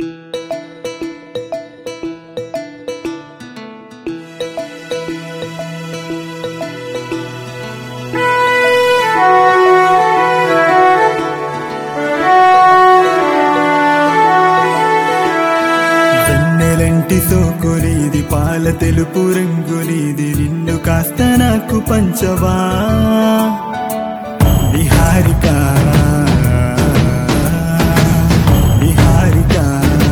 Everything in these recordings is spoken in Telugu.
వెన్నెలంటి సోకులీది పాల తెలుపు రంగులీది నిన్ను కాస్త నాకు పంచవా విహారిక విహారిక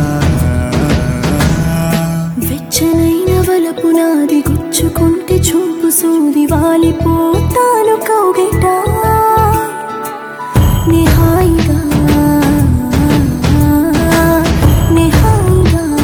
వెచ్చనైన వలపు నాది గుచ్చుకుంటే చూపు సూది వాలిపోతాను కౌగిట నిహాయిగా నిహాయిగా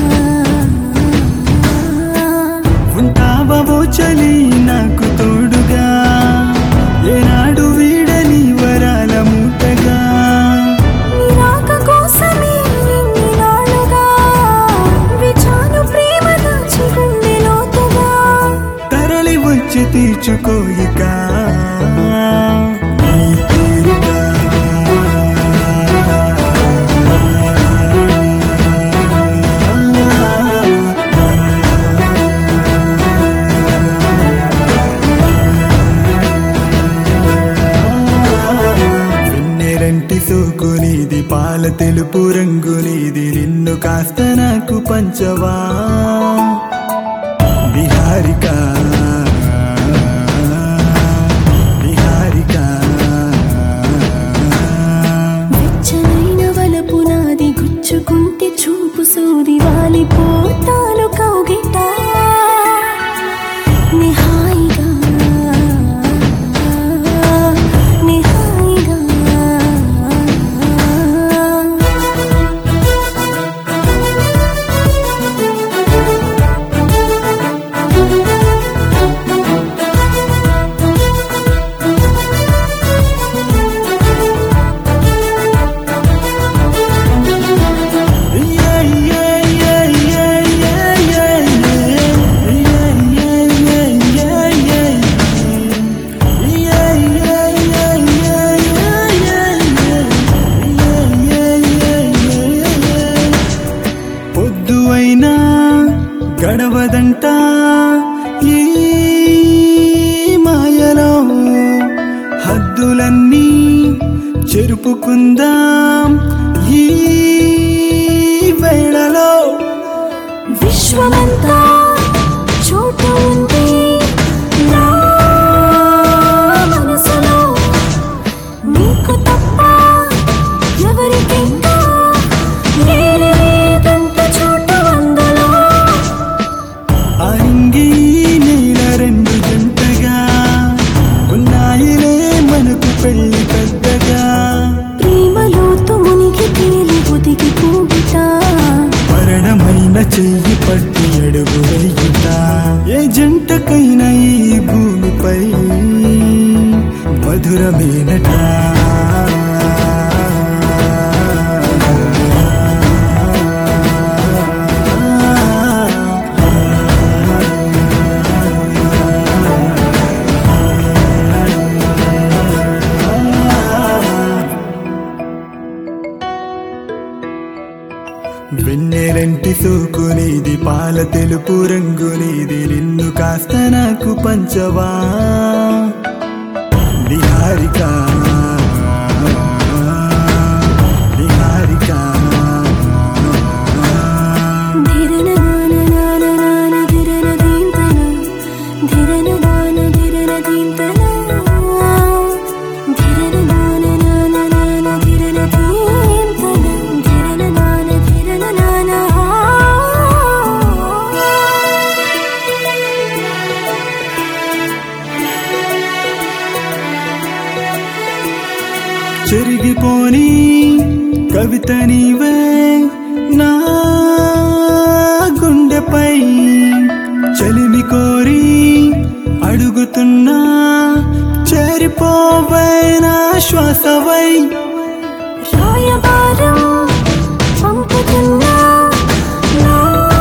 ఉంటావో చలి నాకు తోడుగా ఏనాడు వీడని వరాల మూటగా నిరాక కోసమే ఇన్ని నాళ్ళుగా విచాను ప్రేమ దాచి గుండె లోతుగా తరలి వచ్చి తీర్చుకోయిక నీ తీరిక. వెన్నెరంటి సోకునిది పాల తెలుపు రంగునిది నిన్ను కాస్త నాకు పంచవా విహారిక విహారిక వెచ్చనైన వలపు నాది గుచ్చుకుంటే చూపు సూది వాలిపోతాను కౌగిట నిహాయిగా నిహాయిగా పొద్దు అయినా గడవదంట ఈ మాయలో హద్దులన్నీ చెరుపుకుందాం ఈ వేళలో విశ్వమంతా చోటు ఉంది నా మనసులో నీకు తప్ప ఎవరికింకా లేదంత చోటు అందులో అంగి నీల రెండు జంటగా ఉన్నాయిలే మనకు పెళ్లి పెద్దగా ప్రేమలోతు మునిగి తేలి ఒదిగి కూగుట మరణమైన చెయ్యి పట్టి అడుగు వేయుట ఏ జంటకైనా ఈ భూమిపై మధురమేనట వెన్నెలంటి సోకునిది పాల తెలుపు రంగునిది నిన్ను కాస్త నాకు పంచవా విహారిక విహారిక ధిరన నాన నాన నాన ధిరన దీంతన ధిరన నాన ధిరన దీంతన ధిరన నాన నాన నాన ధిరన దీంతన ధిరన నాన ధిరన నాన చెరిగిపోని కవిత నీవే నా గుండెపై చలిమి కోరి అడుగుతున్నా చేరిపోవైనా శ్వాసవై రాయబారం పంపుతున్నా నా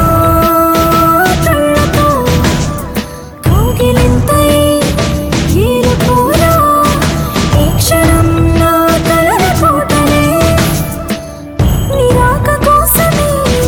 కళ్ళతో కౌగిలింతై ఏరుకోరా ఈ క్షణం నా తలల కోటలే నిరాక కోసమే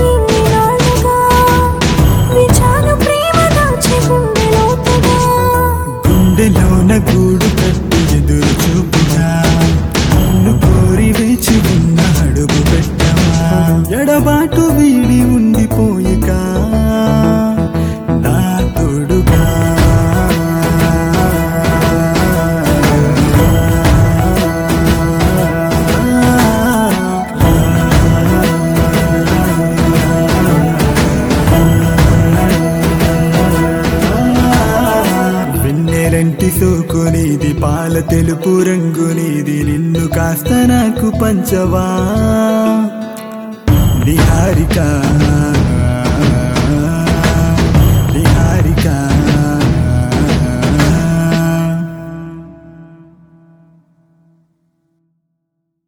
తెలుపు రంగు నీది నిన్ను కాస్త నాకు పంచవా నిహారిక